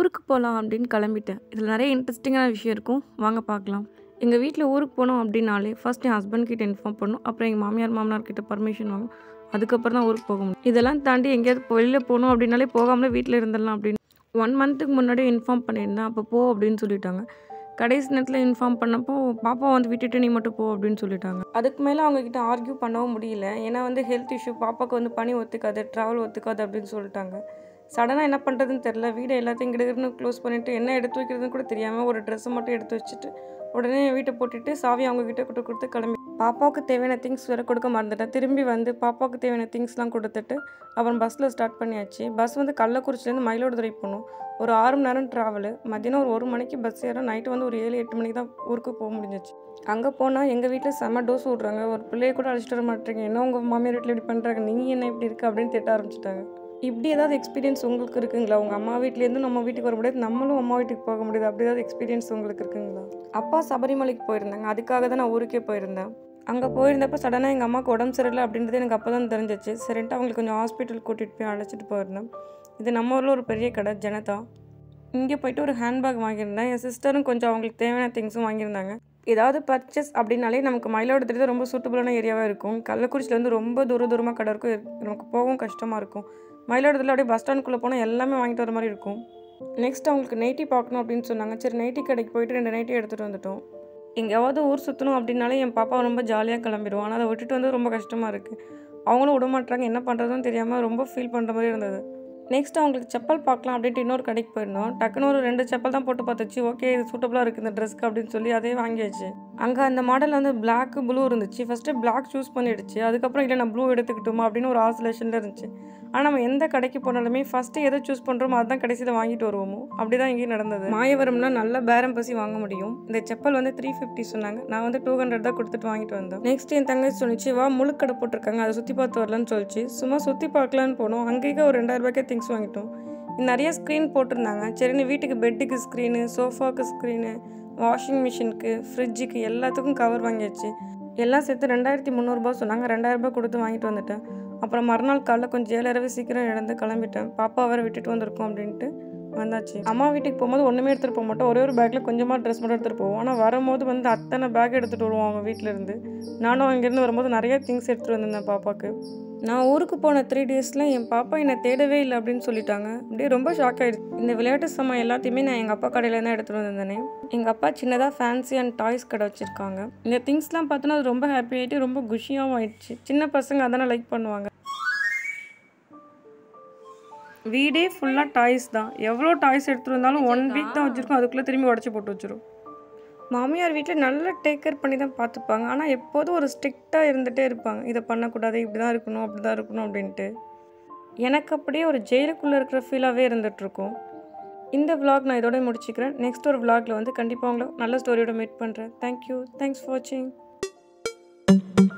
ஊருக்கு போகலாம் அப்படின்னு கிளம்பிட்டேன் இதில் நிறைய இன்ட்ரெஸ்டிங்கான விஷயம் இருக்கும் வாங்க பார்க்கலாம் எங்கள் வீட்டில் ஊருக்கு போனோம் அப்படின்னாலே ஃபர்ஸ்ட் என் ஹஸ்பண்ட் கிட்ட இன்ஃபார்ம் பண்ணணும் அப்புறம் எங்கள் மாமியார் மாமனார் கிட்ட பர்மிஷன் வாங்கணும் அதுக்கப்புறம் தான் ஊருக்கு போக முடியும் இதெல்லாம் தாண்டி எங்கேயாவது வெளியில் போகணும் அப்படின்னாலே போகாமலே வீட்டில் இருந்துடலாம் அப்படின்னு ஒன் மந்த்துக்கு முன்னாடியே இன்ஃபார்ம் பண்ணியிருந்தேன் அப்போ போ அப்படின்னு சொல்லிட்டாங்க கடைசி நேரத்தில் இன்ஃபார்ம் பண்ணப்போ பாப்பா வந்து விட்டுட்டு நீ மட்டும் போ அப்படின்னு சொல்லிட்டாங்க அதுக்கு மேலே அவங்கக்கிட்ட ஆர்கியூ பண்ணவும் முடியல ஏன்னா வந்து ஹெல்த் இஷ்யூ பாப்பாவுக்கு வந்து பனி ஒத்துக்காது ட்ராவல் ஒத்துக்காது அப்படின்னு சொல்லிட்டாங்க சடனாக என்ன பண்ணுறதுன்னு தெரில வீடை எல்லாத்தையும் கிடக்குன்னு க்ளோஸ் பண்ணிவிட்டு என்ன எடுத்து வைக்கிறதுன்னு கூட தெரியாமல் ஒரு ட்ரெஸ்ஸை மட்டும் எடுத்து வச்சுட்டு உடனே வீட்டை போட்டுட்டு சாவி அவங்க கிட்ட கொடுத்து கொடுத்து கிளம்பி பாப்பாவுக்கு தேவையான திங்ஸ் வேறு கொடுக்க மறந்துட்டேன் திரும்பி வந்து பாப்பாவுக்கு தேவையான திங்ஸ்லாம் கொடுத்துட்டு அப்புறம் பஸ்ஸில் ஸ்டார்ட் பண்ணியாச்சு பஸ் வந்து கள்ளக்குறிச்சிலேருந்து மயிலாடுதுறை போகணும் ஒரு ஆறு மணி நேரம் ட்ராவலு மதியானம் ஒரு ஒரு மணிக்கு பஸ் ஏறும் நைட்டு வந்து ஒரு ஏழு எட்டு மணிக்கு தான் ஊருக்கு போக முடிஞ்சிச்சு அங்கே போனால் எங்கள் வீட்டில் செம்ம டோஸ் விட்றாங்க ஒரு பிள்ளைய கூட அழைச்சிட்டு வர மாட்டேங்க என்ன உங்கள் மாமியார் வீட்டில் இப்படி பண்ணுறாங்க நீங்கள் என்ன இப்படி இருக்குது அப்படின்னு திட்ட ஆரம்பிச்சிட்டாங்க இப்படி ஏதாவது எக்ஸ்பீரியன்ஸ் உங்களுக்கு இருக்குங்களா உங்கள் அம்மா வீட்லேருந்து நம்ம வீட்டுக்கு வர முடியாது நம்மளும் அம்மா வீட்டுக்கு போக முடியாது அப்படி ஏதாவது எக்ஸ்பீரியன்ஸ் உங்களுக்கு இருக்குங்களா அப்பா சபரிமலைக்கு போயிருந்தாங்க அதுக்காக தான் நான் ஊருக்கே போயிருந்தேன் அங்கே போயிருந்தப்போ சடனாக எங்கள் அம்மாவுக்கு உடம்பு சரியில்லை அப்படின்றது எனக்கு அப்போ தான் தெரிஞ்சிச்சு சரின்ட்டு அவங்களுக்கு கொஞ்சம் ஹாஸ்பிட்டல் கூட்டிகிட்டு போய் அழைச்சிட்டு போயிருந்தேன் இது நம்ம ஊரில் ஒரு பெரிய கடை ஜனதா இங்கே போயிட்டு ஒரு ஹேண்ட்பேக் வாங்கியிருந்தேன் என் சிஸ்டரும் கொஞ்சம் அவங்களுக்கு தேவையான திங்ஸும் வாங்கியிருந்தாங்க ஏதாவது பர்ச்சேஸ் அப்படின்னாலே நமக்கு மயிலாடுதுறை தான் ரொம்ப சூட்டபுளான ஏரியாவாக இருக்கும் கள்ளக்குறிச்சிலேருந்து ரொம்ப தூர தூரமாக கடை இருக்கும் நமக்கு போகவும் கஷ்டமாக இருக்கும் மயிலாடுதுறையில் அப்படியே பஸ் ஸ்டாண்டுக்குள்ளே போனால் எல்லாமே வாங்கிட்டு வர மாதிரி இருக்கும் நெக்ஸ்ட் அவங்களுக்கு நைட்டி பார்க்கணும் அப்படின்னு சொன்னாங்க சரி நைட்டி கடைக்கு போயிட்டு ரெண்டு நைட்டி எடுத்துகிட்டு வந்துட்டோம் எங்கேயாவது ஊர் சுற்றணும் அப்படின்னாலே என் பாப்பா ரொம்ப ஜாலியாக கிளம்பிடுவோம் ஆனால் அதை விட்டுட்டு வந்து ரொம்ப கஷ்டமாக இருக்குது அவங்களும் விட மாட்டாங்க என்ன பண்ணுறதுன்னு தெரியாமல் ரொம்ப ஃபீல் பண்ணுற மாதிரி இருந்தது நெக்ஸ்ட் அவங்களுக்கு செப்பல் பார்க்கலாம் அப்படின்ட்டு இன்னொரு கடைக்கு போயிருந்தோம் டக்குன்னு ஒரு ரெண்டு செப்பல் தான் போட்டு பார்த்துச்சு ஓகே இது சூட்டபுளாக இருக்குது இந்த ட்ரெஸ்க்கு அப்படின்னு சொல்லி அதே வாங்கியாச்சு அங்கே அந்த மாடல் வந்து பிளாக் ப்ளூ இருந்துச்சு ஃபஸ்ட்டு பிளாக் சூஸ் பண்ணிடுச்சு அதுக்கப்புறம் இல்லை நான் ப்ளூ எடுத்துக்கிட்டோமா அப்படின்னு ஒரு ஆசோலேஷனில் இருந்துச்சு ஆனால் நம்ம எந்த கடைக்கு போனாலுமே ஃபஸ்ட்டு எதை சூஸ் பண்ணுறோமோ அதுதான் கடைசியில் வாங்கிட்டு வருவோமோ அப்படி தான் இங்கேயும் நடந்தது மாயவரம்னா நல்ல பேரம் பசி வாங்க முடியும் இந்த செப்பல் வந்து த்ரீ ஃபிஃப்டி சொன்னாங்க நான் வந்து டூ ஹண்ட்ரட் தான் கொடுத்துட்டு வாங்கிட்டு வந்தேன் நெக்ஸ்ட் என் தங்கச்சி சொன்னிச்சு வா முழுக்கடை போட்டிருக்காங்க அதை சுற்றி பார்த்து வரலான்னு சொல்லிச்சு சும்மா சுற்றி பார்க்கலான்னு போனோம் அங்கேயே ஒரு ரெண்டாயிரம் ரூபாய்க்கே திங்ஸ் வாங்கிட்டோம் நிறைய ஸ்க்ரீன் போட்டிருந்தாங்க சரின்னு வீட்டுக்கு பெட்டுக்கு ஸ்க்ரீனு சோஃபாவுக்கு ஸ்க்ரீனு வாஷிங் மிஷினுக்கு ஃப்ரிட்ஜுக்கு எல்லாத்துக்கும் கவர் வாங்கியாச்சு எல்லாம் சேர்த்து ரெண்டாயிரத்தி முந்நூறுபா சொன்னாங்க ரெண்டாயிரரூபா கொடுத்து வாங்கிட்டு வந்துட்டேன் அப்புறம் மறுநாள் காலைல கொஞ்சம் ஏழரவே சீக்கிரம் எழுந்து கிளம்பிட்டேன் பாப்பா வேறு விட்டுட்டு வந்திருக்கோம் அப்படின்ட்டு வந்தாச்சு அம்மா வீட்டுக்கு போகும்போது ஒன்றுமே எடுத்துகிட்டு போக மாட்டோம் ஒரே ஒரு பேக்கில் கொஞ்சமாக ட்ரெஸ் மட்டும் எடுத்துகிட்டு போவோம் ஆனால் வரும்போது வந்து அத்தனை பேக் எடுத்துகிட்டு வருவோம் அவங்க வீட்டிலேருந்து நானும் அங்கேருந்து வரும்போது நிறைய திங்ஸ் எடுத்துகிட்டு வந்திருந்தேன் பாப்பாவுக்கு நான் ஊருக்கு போன த்ரீ டேஸில் என் பாப்பா என்னை தேடவே இல்லை அப்படின்னு சொல்லிட்டாங்க அப்படியே ரொம்ப ஷாக் ஆகிடுச்சு இந்த விளையாட்டு சாமான் எல்லாத்தையுமே நான் எங்கள் அப்பா கடையில் தான் எடுத்துகிட்டு வந்திருந்தேனே எங்கள் அப்பா சின்னதாக ஃபேன்சி அண்ட் டாய்ஸ் கடை வச்சுருக்காங்க இந்த திங்ஸ்லாம் பார்த்தோன்னா அது ரொம்ப ஹாப்பி ஆகிட்டு ரொம்ப குஷியாகவும் ஆயிடுச்சு சின்ன பசங்க அதானே லைக் பண்ணுவாங்க வீடே ஃபுல்லாக டாய்ஸ் தான் எவ்வளோ டாய்ஸ் எடுத்துகிட்டு வந்தாலும் ஒன் வீக் தான் வச்சுருக்கோம் அதுக்குள்ளே திரும்பி உடச்சி போட்டு வச்சிரும் மாமியார் வீட்டில் நல்லா டேக் கேர் பண்ணி தான் பார்த்துப்பாங்க ஆனால் எப்போதும் ஒரு ஸ்ட்ரிக்டாக இருந்துகிட்டே இருப்பாங்க இதை பண்ணக்கூடாது இப்படி தான் இருக்கணும் அப்படி தான் இருக்கணும் அப்படின்ட்டு எனக்கு அப்படியே ஒரு ஜெயிலுக்குள்ளே இருக்கிற ஃபீலாகவே இருந்துகிட்ருக்கும் இந்த vlog நான் இதோட முடிச்சுக்கிறேன் நெக்ஸ்ட் ஒரு vlogல வந்து கண்டிப்பாக உங்களை நல்ல ஸ்டோரியோட மீட் பண்ணுறேன் தேங்க்யூ தேங்க்ஸ் ஃபார் வாட்சிங்